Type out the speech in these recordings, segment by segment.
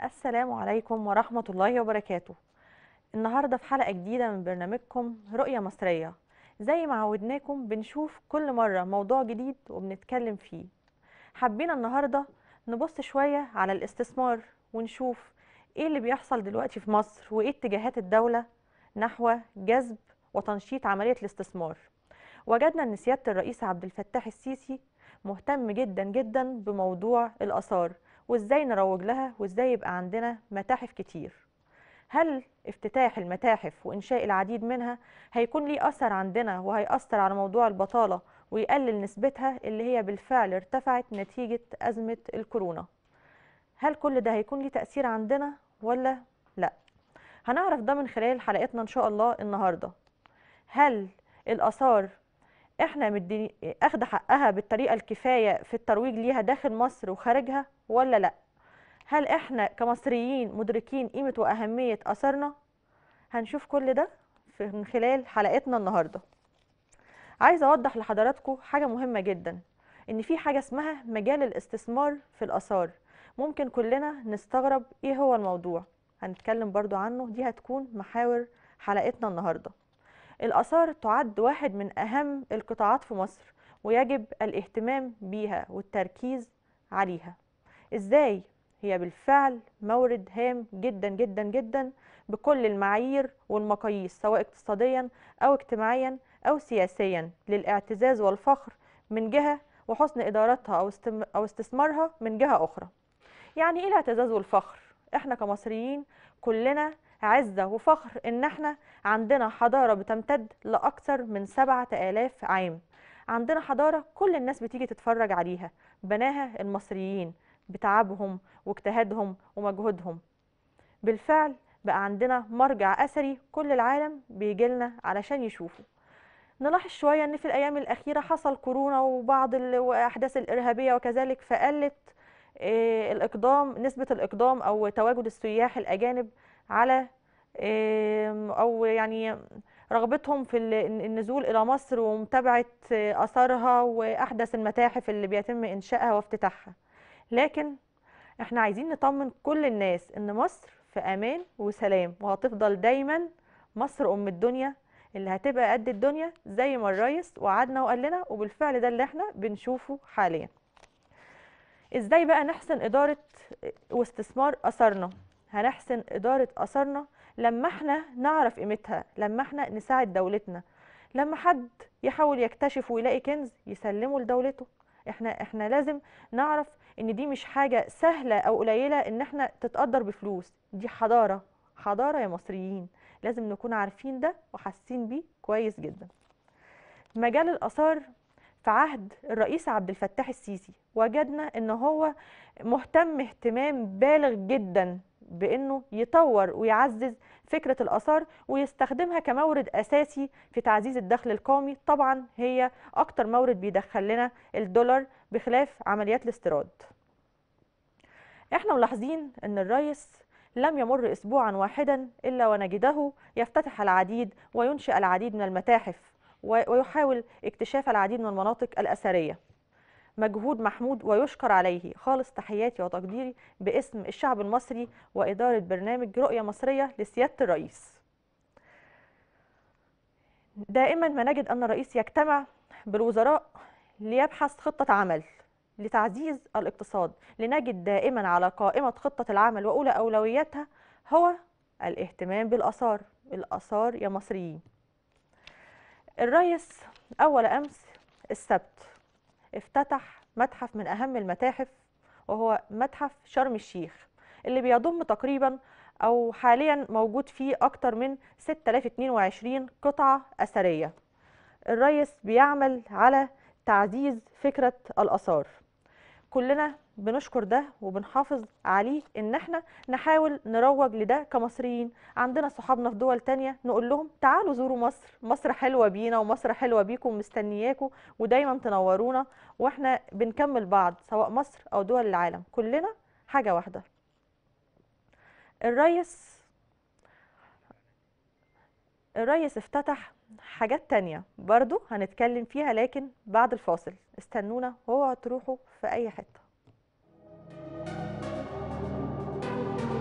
السلام عليكم ورحمة الله وبركاته النهاردة في حلقة جديدة من برنامجكم رؤية مصرية زي ما عودناكم بنشوف كل مرة موضوع جديد وبنتكلم فيه حبينا النهاردة نبص شوية على الاستثمار ونشوف ايه اللي بيحصل دلوقتي في مصر وايه اتجاهات الدولة نحو جذب وتنشيط عملية الاستثمار وجدنا ان سيادة الرئيس عبد الفتاح السيسي مهتم جدا جدا بموضوع الآثار وازاي نروج لها وازاي يبقى عندنا متاحف كتير هل افتتاح المتاحف وإنشاء العديد منها هيكون ليه أثر عندنا وهيأثر على موضوع البطالة ويقلل نسبتها اللي هي بالفعل ارتفعت نتيجة أزمة الكورونا هل كل ده هيكون ليه تأثير عندنا ولا لا هنعرف ده من خلال حلقتنا إن شاء الله النهاردة هل الآثار احنا مدي اخد حقها بالطريقه الكفايه في الترويج ليها داخل مصر وخارجها ولا لا هل احنا كمصريين مدركين قيمه واهميه اثارنا هنشوف كل ده في من خلال حلقتنا النهارده عايزه اوضح لحضراتكم حاجه مهمه جدا ان في حاجه اسمها مجال الاستثمار في الاثار ممكن كلنا نستغرب ايه هو الموضوع هنتكلم برضو عنه دي هتكون محاور حلقتنا النهارده الآثار تعد واحد من أهم القطاعات في مصر ويجب الاهتمام بيها والتركيز عليها إزاي؟ هي بالفعل مورد هام جدا جدا جدا بكل المعايير والمقاييس سواء اقتصاديا أو اجتماعيا أو سياسيا للاعتزاز والفخر من جهة وحسن إدارتها أو, استم أو استثمارها من جهة أخرى يعني إيه الاعتزاز والفخر؟ إحنا كمصريين كلنا عزة وفخر إن إحنا عندنا حضارة بتمتد لأكثر من سبعة آلاف عام عندنا حضارة كل الناس بتيجي تتفرج عليها بناها المصريين بتعبهم واجتهادهم ومجهودهم بالفعل بقى عندنا مرجع أثري كل العالم بيجيلنا علشان يشوفوا نلاحظ شوية إن في الأيام الأخيرة حصل كورونا وبعض الأحداث الإرهابية وكذلك فقلت الإقدام نسبة الإقدام أو تواجد السياح الأجانب على او يعني رغبتهم في النزول الى مصر ومتابعه اثارها واحدث المتاحف اللي بيتم انشائها وافتتاحها لكن احنا عايزين نطمن كل الناس ان مصر في امان وسلام وهتفضل دايما مصر ام الدنيا اللي هتبقى قد الدنيا زي ما الرئيس وعدنا وقال لنا وبالفعل ده اللي احنا بنشوفه حاليا ازاي بقى نحسن اداره واستثمار اثارنا هنحسن اداره اثارنا لما احنا نعرف قيمتها لما احنا نساعد دولتنا لما حد يحاول يكتشف ويلاقي كنز يسلمه لدولته احنا احنا لازم نعرف ان دي مش حاجه سهله او قليله ان احنا تتقدر بفلوس دي حضاره حضاره يا مصريين لازم نكون عارفين ده وحاسين بيه كويس جدا مجال الاثار في عهد الرئيس عبد الفتاح السيسي وجدنا ان هو مهتم اهتمام بالغ جدا بانه يطور ويعزز فكره الاثار ويستخدمها كمورد اساسي في تعزيز الدخل القومي طبعا هي اكتر مورد بيدخل لنا الدولار بخلاف عمليات الاستيراد احنا ملاحظين ان الرئيس لم يمر اسبوعا واحدا الا ونجده يفتتح العديد وينشئ العديد من المتاحف ويحاول اكتشاف العديد من المناطق الاثريه مجهود محمود ويشكر عليه خالص تحياتي وتقديري باسم الشعب المصري وإدارة برنامج رؤية مصرية لسيادة الرئيس دائما ما نجد أن الرئيس يجتمع بالوزراء ليبحث خطة عمل لتعزيز الاقتصاد لنجد دائما على قائمة خطة العمل وأولى أولوياتها هو الاهتمام بالآثار الآثار يا مصريين الرئيس أول أمس السبت افتتح متحف من أهم المتاحف وهو متحف شرم الشيخ اللي بيضم تقريبا أو حاليا موجود فيه أكتر من 6022 قطعة أثرية الرئيس بيعمل على تعزيز فكرة الآثار كلنا بنشكر ده وبنحافظ عليه ان احنا نحاول نروج لده كمصريين عندنا صحابنا في دول تانية نقول لهم تعالوا زوروا مصر مصر حلوة بينا ومصر حلوة بيكم مستنياكم ودايما تنورونا واحنا بنكمل بعض سواء مصر او دول العالم كلنا حاجة واحدة الرئيس الرئيس افتتح حاجات تانية برضو هنتكلم فيها لكن بعد الفاصل استنونا وهو تروحوا في اي حته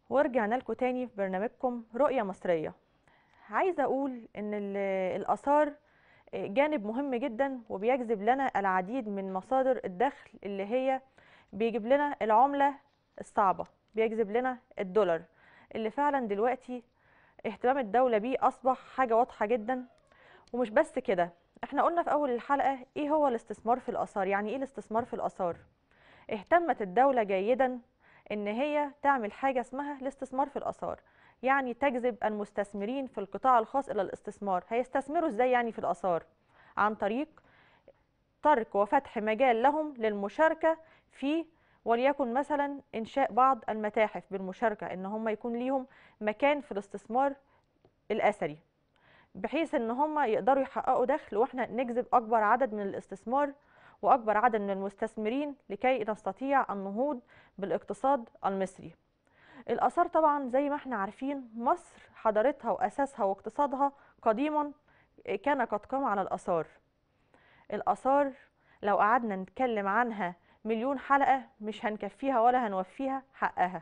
ورجعنا لكم تاني في برنامجكم رؤية مصرية عايزة أقول إن ال- الآثار جانب مهم جدا وبيجذب لنا العديد من مصادر الدخل اللي هي بيجيب لنا العملة الصعبة بيجذب لنا الدولار اللي فعلا دلوقتي اهتمام الدولة بيه أصبح حاجة واضحة جدا ومش بس كده احنا قلنا في أول الحلقة ايه هو الاستثمار في الآثار يعني ايه الاستثمار في الآثار اهتمت الدولة جيدا ان هي تعمل حاجة اسمها الاستثمار في الآثار يعني تجذب المستثمرين في القطاع الخاص إلى الاستثمار هيستثمروا ازاي يعني في الآثار عن طريق ترك وفتح مجال لهم للمشاركة في وليكن مثلا إنشاء بعض المتاحف بالمشاركة إن هم يكون ليهم مكان في الاستثمار الأثري بحيث إن هم يقدروا يحققوا دخل وإحنا نجذب أكبر عدد من الاستثمار وأكبر عدد من المستثمرين لكي نستطيع النهوض بالاقتصاد المصري الآثار طبعا زي ما احنا عارفين مصر حضارتها وأساسها واقتصادها قديما كان قد قام على الآثار الآثار لو قعدنا نتكلم عنها مليون حلقة مش هنكفيها ولا هنوفيها حقها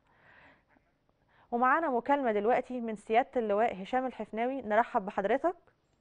ومعانا مكالمة دلوقتي من سيادة اللواء هشام الحفناوي نرحب بحضرتك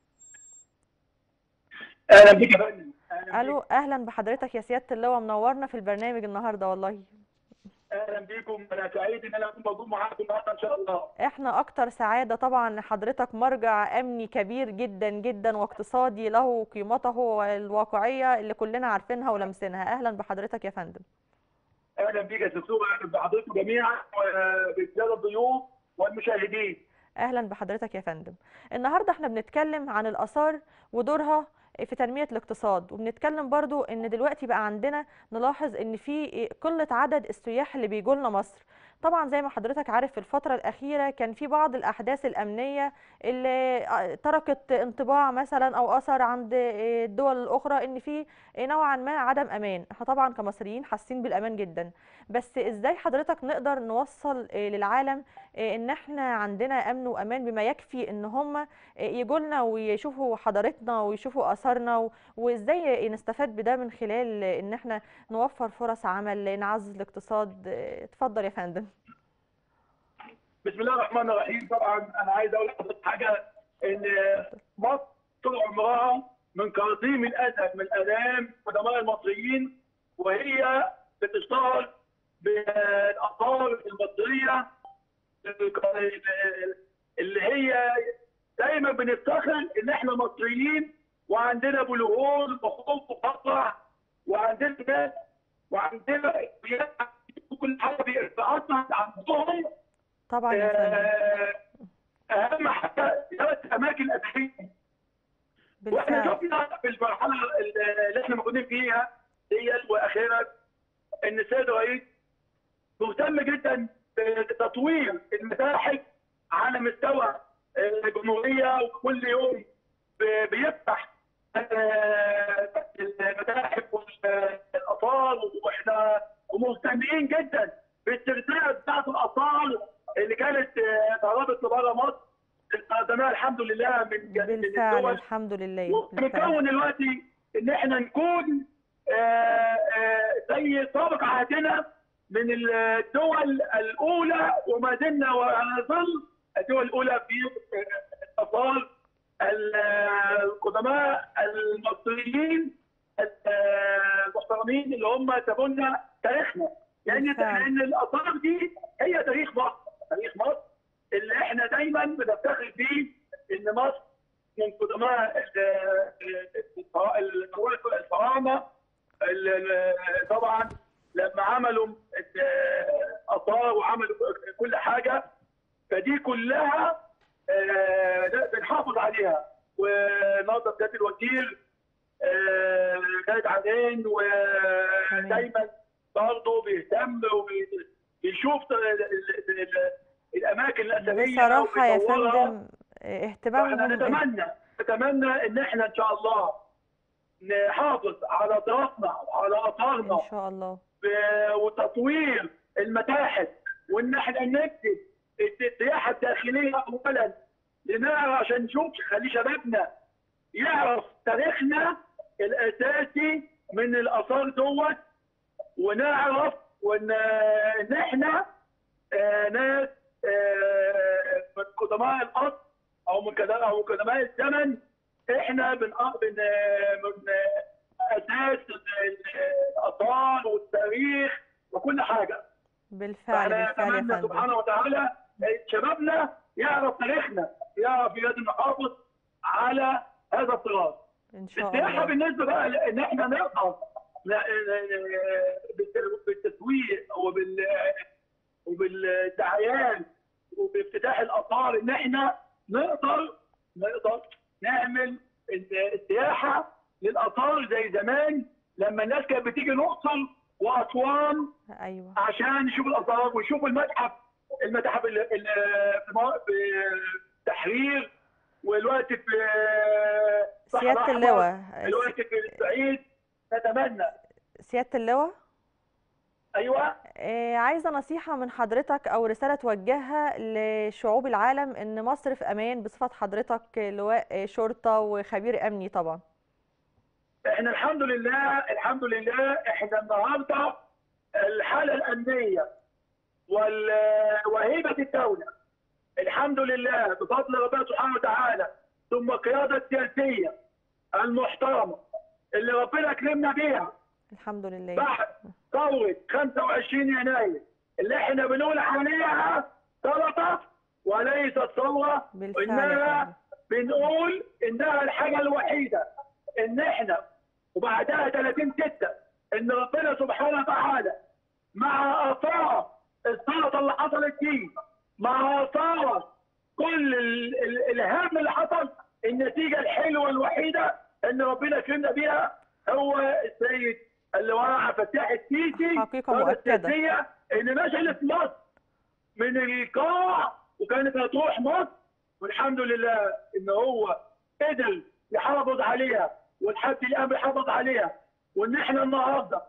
اهلا بك يا فندم اهلا ألو بك أهلا بحضرتك يا سيادة اللواء منورنا في البرنامج النهاردة والله اهلا بكم انا سعيد ان انا اكون موجود معاكم النهارده ان شاء الله احنا اكتر سعادة طبعا إن حضرتك مرجع امني كبير جدا جدا واقتصادي له قيمته والواقعية اللي كلنا عارفينها ولمسينها اهلا بحضرتك يا فندم اهلا بك يا دكتور اهلا بحضرتكم جميعا وبالساده الضيوف والمشاهدين اهلا بحضرتك يا فندم النهارده احنا بنتكلم عن الاثار ودورها في تنمية الاقتصاد وبنتكلم برضو ان دلوقتي بقى عندنا نلاحظ ان في قلة عدد السياح اللي بيجوا لنا مصر طبعا زي ما حضرتك عارف في الفترة الأخيرة كان في بعض الأحداث الأمنية اللي تركت انطباع مثلا أو أثر عند الدول الأخرى إن في نوعا ما عدم أمان احنا طبعا كمصريين حاسين بالأمان جدا بس إزاي حضرتك نقدر نوصل للعالم إن احنا عندنا أمن وأمان بما يكفي إن هم يجوا لنا ويشوفوا حضارتنا ويشوفوا آثارنا و- وإزاي نستفاد بده من خلال إن احنا نوفر فرص عمل نعزز الاقتصاد اتفضل يا فندم بسم الله الرحمن الرحيم طبعا انا عايز اقول لحضرتك حاجه ان مصر طول عمرها من قديم الازل من ايام قدماء المصريين وهي بتشتهر بالاثار المصريه اللي هي دايما بنفتخر ان احنا مصريين وعندنا بلغول وخوف وفقع وعندنا ناس وعندنا كل حاجه بيرفعنا عندهم طبعا يا فندم آه، اهم حاجه ثلاث اماكن اثريه واحنا بالفعل شفنا في المرحله اللي احنا موجودين فيها ديت واخيرا ان السيد الرئيس مهتم جدا بتطوير المتاحف على مستوى الجمهوريه وكل يوم ب- بيفتح آه، المتاحف والاثار واحنا مهتمين جدا بالاسترداد بتاعت الاثار اللي كانت آه، اتهربت لبره مصر استخدمناها الحمد لله من من بالفعل الدول الحمد لله بالفعل وبنكون دلوقتي ان احنا نكون آه، آه، زي سابق عهدنا من الدول الاولى وما زلنا ونظل الدول الاولى في آه، اثار ال- آه، القدماء المصريين آه، المحترمين اللي هم سابوا لنا تاريخنا لان بالفعل. لان الاثار دي هي تاريخ مصر تاريخ مصر اللي احنا دايما بنفتخر فيه ان مصر من قدماء ال- ال- ال- الفراعنه ال- ال- طبعا لما عملوا اثار وعملوا كل حاجه فدي كلها آه، لا، بنحافظ عليها وناظر سياده الوزير آه، خالد عدنان ودايما برضه بيهتم وبيشوف الاماكن الاثريه بصراحة يا وبيطورها. فندم احنا اهتمامهم نتمنى نتمنى ان احنا ان شاء الله نحافظ على تراثنا وعلى اثارنا ان شاء الله ب- وتطوير المتاحف وان احنا نكتب السياحه الداخليه اولا لنعرف عشان نشوف خلي شبابنا يعرف تاريخنا الاساسي من الاثار دوت ونعرف وان ان احنا آه، ناس آه، من قدماء الارض او من كدا- او من قدماء الزمن احنا من آه، من آه، من آه، اساس ال- الاثار والتاريخ وكل حاجه بالفعل فاحنا بالفعل يا نتمنى فندم سبحانه وتعالى شبابنا يعرف تاريخنا يعرف لازم نحافظ على هذا التراث ان شاء السياحه الله بالنسبه بقى ل- ان احنا نقدر ن- ن- بالت- بالتسويق وبال وبالدعايات وبافتتاح الاثار ان احنا نقدر نقدر نعمل ال- السياحه للاثار زي زمان لما الناس كانت بتيجي الاقصر واسوان ايوه عشان يشوفوا الاثار ويشوفوا المتحف المتحف ال- ال- في مو- في تحرير والوقت في بحر سيادة أحمر، اللواء الوقت في الصعيد نتمنى سيادة اللواء ايوه آه، عايزة نصيحة من حضرتك أو رسالة توجهها لشعوب العالم إن مصر في أمان بصفة حضرتك لواء شرطة وخبير أمني طبعا احنا الحمد لله الحمد لله احنا النهارده الحاله الامنيه وال وهيبه الدوله الحمد لله بفضل ربنا سبحانه وتعالى ثم القياده السياسيه المحترمه اللي ربنا كرمنا بيها الحمد لله بعد ثوره 25 يناير اللي احنا بنقول عليها سلطه وليست ثوره بالفعل يا وانما فندم بنقول انها الحاجه الوحيده ان احنا وبعدها 30 6 ان ربنا سبحانه وتعالى مع اثار السلطه اللي حصلت دي مع اثار كل ال- ال- الهم اللي حصل النتيجه الحلوه الوحيده ان ربنا كرمنا بيها هو السيد اللواء عبد الفتاح السيسي حقيقة القيادة مؤكدة. السياسية ان نشلت مصر من القاع وكانت هتروح مصر والحمد لله ان هو قدر يحافظ عليها ولحد الان بيحافظ عليها وان احنا النهارده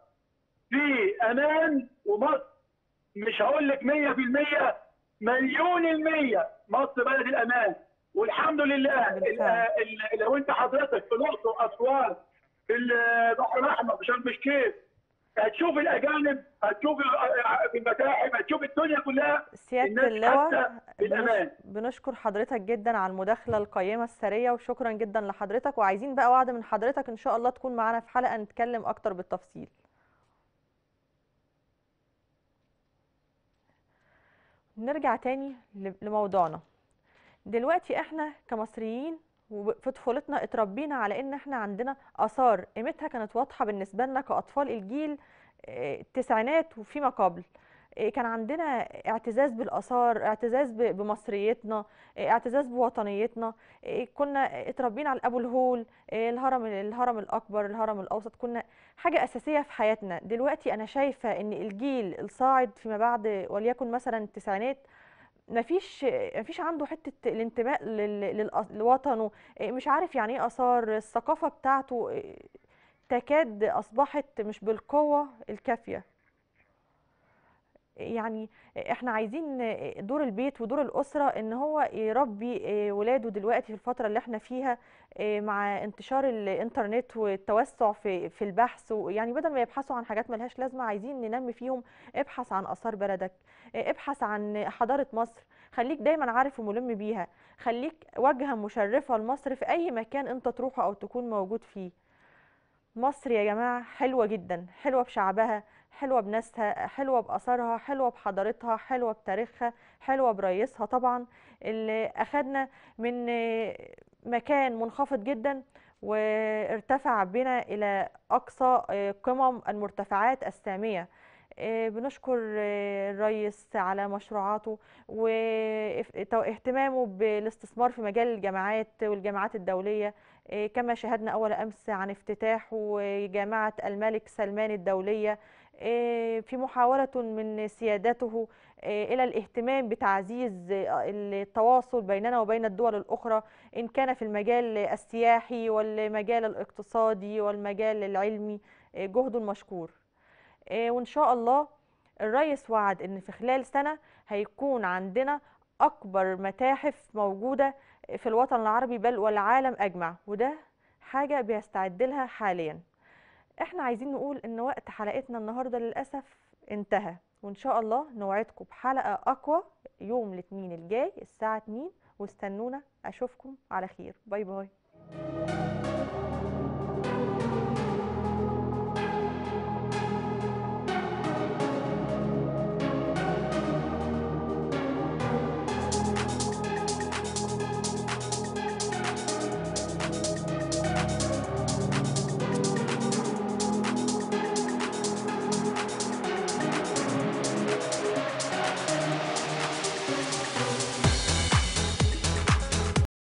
في امان ومصر مش هقول لك 100% مليون المية مصر بلد الامان والحمد لله ال- بالفعل. ال- لو انت حضرتك في الاقصر اسوان في البحر الاحمر في شرم الشيخ هتشوف الاجانب هتشوف في المتاحف هتشوف الدنيا كلها سيادة الناس اللواء حتى بنش... بالامان بنشكر حضرتك جدا على المداخلة القيمة السرية وشكرا جدا لحضرتك وعايزين بقى وعد من حضرتك إن شاء الله تكون معانا في حلقة نتكلم أكتر بالتفصيل نرجع تاني ل- لموضوعنا دلوقتي احنا كمصريين وفي طفولتنا اتربينا على ان احنا عندنا اثار قيمتها كانت واضحه بالنسبه لنا كاطفال الجيل آه، التسعينات وفيما قبل آه، كان عندنا اعتزاز بالاثار اعتزاز ب- بمصريتنا آه، اعتزاز بوطنيتنا آه، كنا اتربينا على ابو الهول آه، الهرم الهرم الاكبر الهرم الاوسط كنا حاجه اساسيه في حياتنا دلوقتي انا شايفه ان الجيل الصاعد فيما بعد وليكن مثلا التسعينات مفيش مفيش عنده حته الانتماء لل- للأ- لوطنه إيه، مش عارف يعني ايه اثار الثقافه بتاعته إيه، تكاد اصبحت مش بالقوه الكافيه يعني احنا عايزين دور البيت ودور الاسره ان هو يربي إيه، ولاده دلوقتي في الفتره اللي احنا فيها إيه، مع انتشار الانترنت والتوسع في في البحث يعني بدل ما يبحثوا عن حاجات ملهاش لازمه عايزين ننمي فيهم ابحث عن اثار بلدك إيه، ابحث عن حضاره مصر خليك دايما عارف وملم بيها خليك واجهه مشرفه لمصر في اي مكان انت تروحه او تكون موجود فيه مصر يا جماعه حلوه جدا حلوه بشعبها حلوه بناسها حلوه باثارها حلوه بحضارتها حلوه بتاريخها حلوه برئيسها طبعا اللي اخدنا من آه، مكان منخفض جدا وارتفع بنا الى اقصى آه، قمم المرتفعات الساميه آه، بنشكر آه، الرئيس على مشروعاته واهتمامه بالاستثمار في مجال الجامعات والجامعات الدولية آه، كما شاهدنا أول أمس عن افتتاح جامعة الملك سلمان الدولية آه، في محاولة من سيادته آه، إلى الاهتمام بتعزيز آه، التواصل بيننا وبين الدول الأخرى إن كان في المجال السياحي والمجال الاقتصادي والمجال العلمي آه، جهد مشكور آه، وإن شاء الله الرئيس وعد إن في خلال سنة هيكون عندنا أكبر متاحف موجودة في الوطن العربي بل والعالم أجمع وده حاجة بيستعد لها حاليا احنا عايزين نقول إن وقت حلقتنا النهاردة للأسف انتهى وإن شاء الله نوعدكم بحلقة أقوى يوم الاثنين الجاي الساعة 2 واستنونا أشوفكم على خير باي باي